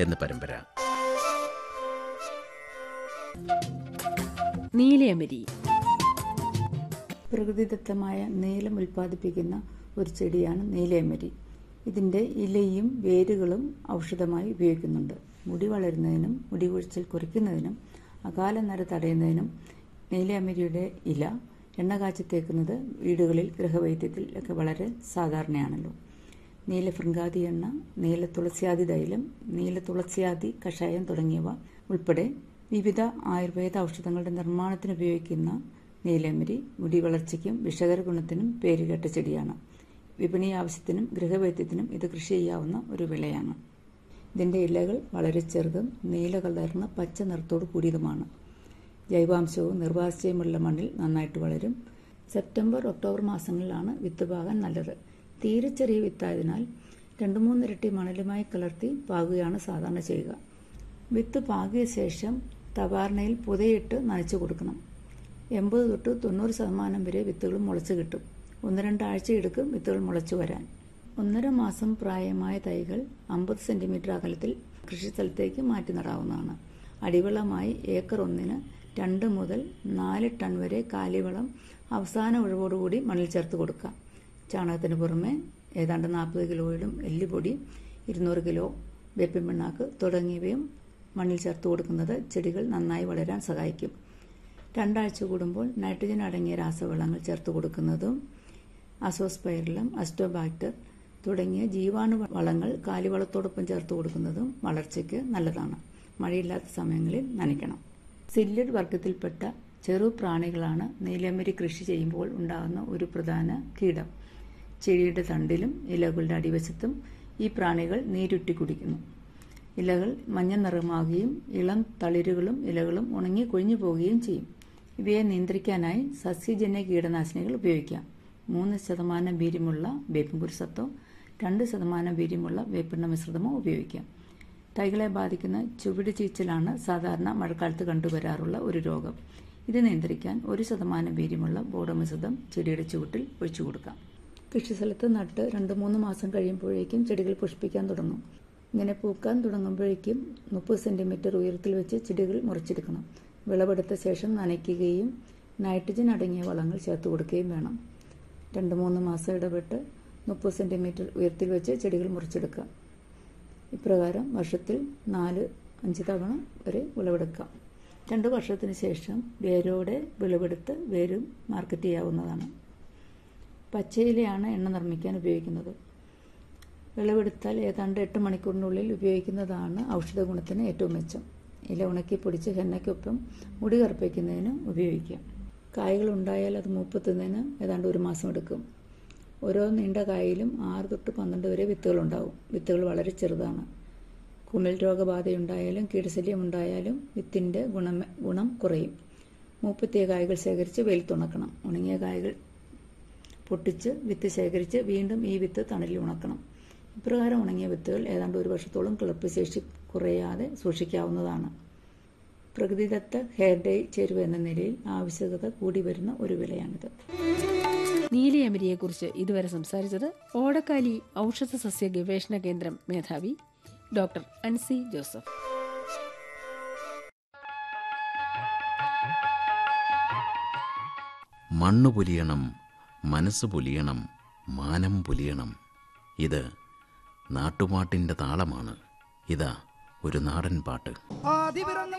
എന്ന പരമ്പര നീലയമരി പ്രകൃതിദത്തമായ നീലം ഉൽപ്പാദിപ്പിക്കുന്ന ഒരു ചെടിയാണ് നീലയമരി ഇതിൻ്റെ ഇലയും വേരുകളും ഔഷധമായി ഉപയോഗിക്കുന്നുണ്ട് മുടി വളരുന്നതിനും മുടി കൊഴിച്ചിൽ കുറയ്ക്കുന്നതിനും അകാല നര തടയുന്നതിനും നീലയമരിയുടെ ഇല എണ്ണ കാച്ചി തേക്കുന്നത് വീടുകളിൽ ഗൃഹവൈദ്യത്തിൽ ഒക്കെ വളരെ സാധാരണയാണല്ലോ നീല ഫൃങ്കാതി എണ്ണ നീല തുളസിയാതി തൈലം നീല തുളസിയാതി കഷായം തുടങ്ങിയവ ഉൾപ്പെടെ വിവിധ ആയുർവേദ ഔഷധങ്ങളുടെ നിർമ്മാണത്തിന് ഉപയോഗിക്കുന്ന നീലമരി മുടി വളർച്ചയ്ക്കും വിഷകര ഗുണത്തിനും പേരുകേട്ട ചെടിയാണ് വിപണി ആവശ്യത്തിനും ഗൃഹവൈദ്യത്തിനും ഇത് കൃഷി ചെയ്യാവുന്ന ഒരു വിളയാണ് ഇതിൻ്റെ ഇലകൾ വളരെ ചെറുതും നീല കലർന്ന പച്ച നിറത്തോട് കൂടിയതുമാണ് ജൈവാംശവും നിർവാസിച്ചയുമുള്ള മണ്ണിൽ നന്നായിട്ട് വളരും സെപ്റ്റംബർ ഒക്ടോബർ മാസങ്ങളിലാണ് വിത്ത് പാകാൻ നല്ലത് തീരെ ചെറിയ വിത്തായതിനാൽ രണ്ടു മൂന്നിരട്ടി മണലുമായി കലർത്തി പാകുകയാണ് സാധാരണ ചെയ്യുക വിത്ത് പാകിയ ശേഷം തവാരണയിൽ പുതയിട്ട് നനച്ചു കൊടുക്കണം എൺപത് തൊട്ട് തൊണ്ണൂറ് ശതമാനം വരെ വിത്തുകൾ മുളച്ചു കിട്ടും ഒന്ന് രണ്ടാഴ്ച എടുക്കും വിത്തുകൾ മുളച്ചു വരാൻ ഒന്നര മാസം പ്രായമായ തൈകൾ അമ്പത് സെന്റിമീറ്റർ അകലത്തിൽ കൃഷിസ്ഥലത്തേക്ക് മാറ്റി നടാവുന്നതാണ് അടിവളമായി ഏക്കർ ഒന്നിന് രണ്ട് മുതൽ നാല് ടൺ വരെ കാലിവളം അവസാന ഒഴിവോടുകൂടി മണ്ണിൽ ചേർത്ത് കൊടുക്കാം ചാണകത്തിന് പുറമെ ഏതാണ്ട് നാൽപ്പത് കിലോയിലും എല്ലുപൊടി ഇരുന്നൂറ് കിലോ വേപ്പിൻ പിണ്ണാക്ക് തുടങ്ങിയവയും മണ്ണിൽ ചേർത്ത് കൊടുക്കുന്നത് ചെടികൾ നന്നായി വളരാൻ സഹായിക്കും രണ്ടാഴ്ച കൂടുമ്പോൾ നൈട്രജൻ അടങ്ങിയ രാസവളങ്ങൾ ചേർത്ത് കൊടുക്കുന്നതും അസോസ്പൈറിലം അസ്റ്റോബാക്ടർ തുടങ്ങിയ ജീവാണു വളങ്ങൾ കാലിവളത്തോടൊപ്പം ചേർത്ത് കൊടുക്കുന്നതും വളർച്ചയ്ക്ക് നല്ലതാണ് മഴയില്ലാത്ത സമയങ്ങളിൽ നനയ്ക്കണം സില്ലിഡ് വർഗത്തിൽപ്പെട്ട ചെറു പ്രാണികളാണ് നീലമരി കൃഷി ചെയ്യുമ്പോൾ ഉണ്ടാകുന്ന ഒരു പ്രധാന കീടം ചെടിയുടെ തണ്ടിലും ഇലകളുടെ അടിവശത്തും ഈ പ്രാണികൾ നീരുറ്റി കുടിക്കുന്നു ഇലകൾ മഞ്ഞ നിറമാകുകയും ഇളം തളിരുകളും ഇലകളും ഉണങ്ങി കൊഴിഞ്ഞു പോവുകയും ചെയ്യും ഇവയെ നിയന്ത്രിക്കാനായി സസ്യജന്യ കീടനാശിനികൾ ഉപയോഗിക്കാം മൂന്ന് ശതമാനം വീര്യമുള്ള വേപ്പിൻ കുരുസത്തോ രണ്ട് ശതമാനം വീര്യമുള്ള വേപ്പെണ്ണ മിശ്രിതമോ ഉപയോഗിക്കാം തൈകളെ ബാധിക്കുന്ന ചുവട് ചീച്ചലാണ് സാധാരണ മഴക്കാലത്ത് കണ്ടുവരാറുള്ള ഒരു രോഗം ഇത് നിയന്ത്രിക്കാൻ ഒരു ശതമാനം വീര്യമുള്ള ബോഡമിശ്രിതം ചെടിയുടെ ചുവട്ടിൽ ഒഴിച്ചു കൊടുക്കാം കൃഷിസ്ഥലത്ത് നട്ട് രണ്ട് മൂന്ന് മാസം കഴിയുമ്പോഴേക്കും ചെടികൾ പുഷ്പിക്കാൻ തുടങ്ങും ഇങ്ങനെ പൂക്കാൻ തുടങ്ങുമ്പോഴേക്കും മുപ്പത് സെന്റിമീറ്റർ ഉയരത്തിൽ വെച്ച് ചെടികൾ മുറിച്ചെടുക്കണം വിളവെടുത്ത ശേഷം നനയ്ക്കുകയും നൈട്രജൻ അടങ്ങിയ വളങ്ങൾ ചേർത്ത് കൊടുക്കുകയും വേണം രണ്ട് മൂന്ന് മാസം ഇടവിട്ട് മുപ്പത് സെന്റിമീറ്റർ ഉയരത്തിൽ വെച്ച് ചെടികൾ മുറിച്ചെടുക്കാം ഇപ്രകാരം വർഷത്തിൽ നാല് അഞ്ച് തവണ വരെ വിളവെടുക്കാം രണ്ട് വർഷത്തിന് ശേഷം വേരോടെ വിളവെടുത്ത് വേരും മാർക്കറ്റ് ചെയ്യാവുന്നതാണ് പച്ചയിലയാണ് എണ്ണ നിർമ്മിക്കാൻ ഉപയോഗിക്കുന്നത് വിളവെടുത്താൽ ഏതാണ്ട് എട്ട് മണിക്കൂറിനുള്ളിൽ ഉപയോഗിക്കുന്നതാണ് ഔഷധ ഗുണത്തിന് ഏറ്റവും മെച്ചം ഇല ഉണക്കി പൊടിച്ച് ഹെന്നയ്ക്കൊപ്പം മുടി കറുപ്പിക്കുന്നതിന് ഉപയോഗിക്കാം കായകൾ ഉണ്ടായാൽ അത് മൂപ്പത്തുന്നതിന് ഏതാണ്ട് ഒരു മാസം എടുക്കും ഓരോ നീണ്ട കായയിലും ആറ് തൊട്ട് പന്ത്രണ്ട് വരെ വിത്തുകൾ ഉണ്ടാവും വിത്തുകൾ വളരെ ചെറുതാണ് കുമിൾ രോഗബാധയുണ്ടായാലും കീടശല്യം ഉണ്ടായാലും വിത്തിൻ്റെ ഗുണം ഗുണം കുറയും മൂപ്പത്തിയ കായകൾ ശേഖരിച്ച് വെയിലത്തുണക്കണം ഉണങ്ങിയ കായകൾ പൊട്ടിച്ച് വിത്ത് ശേഖരിച്ച് വീണ്ടും ഈ വിത്ത് തണലിൽ ഉണക്കണം ഇപ്രകാരം ഉണങ്ങിയ വിത്തുകൾ ഏതാണ്ട് ഒരു വർഷത്തോളം കിളപ്പ് ശേഷി കുറയാതെ സൂക്ഷിക്കാവുന്നതാണ് പ്രകൃതിദത്ത ഹെയർ ഡേ ചേരുവ എന്ന നിലയിൽ ആവശ്യകത കൂടി വരുന്ന ഒരു വിലയാണിത് നീലയമരിയെക്കുറിച്ച് ഇതുവരെ സംസാരിച്ചത് ഓടക്കാലി ഔഷധ സസ്യ ഗവേഷണ കേന്ദ്രം മേധാവി ഡോക്ടർ അൻസി ജോസഫ് മണ്ണ് പൊലിയണം മനസ്സ് പൊലിയണം മാനം പൊലിയണം ഇത് നാട്ടുപാട്ടിൻ്റെ താളമാണ് ഇതാ ഒരു നാടൻ പാട്ട് ആദിപിറന്ന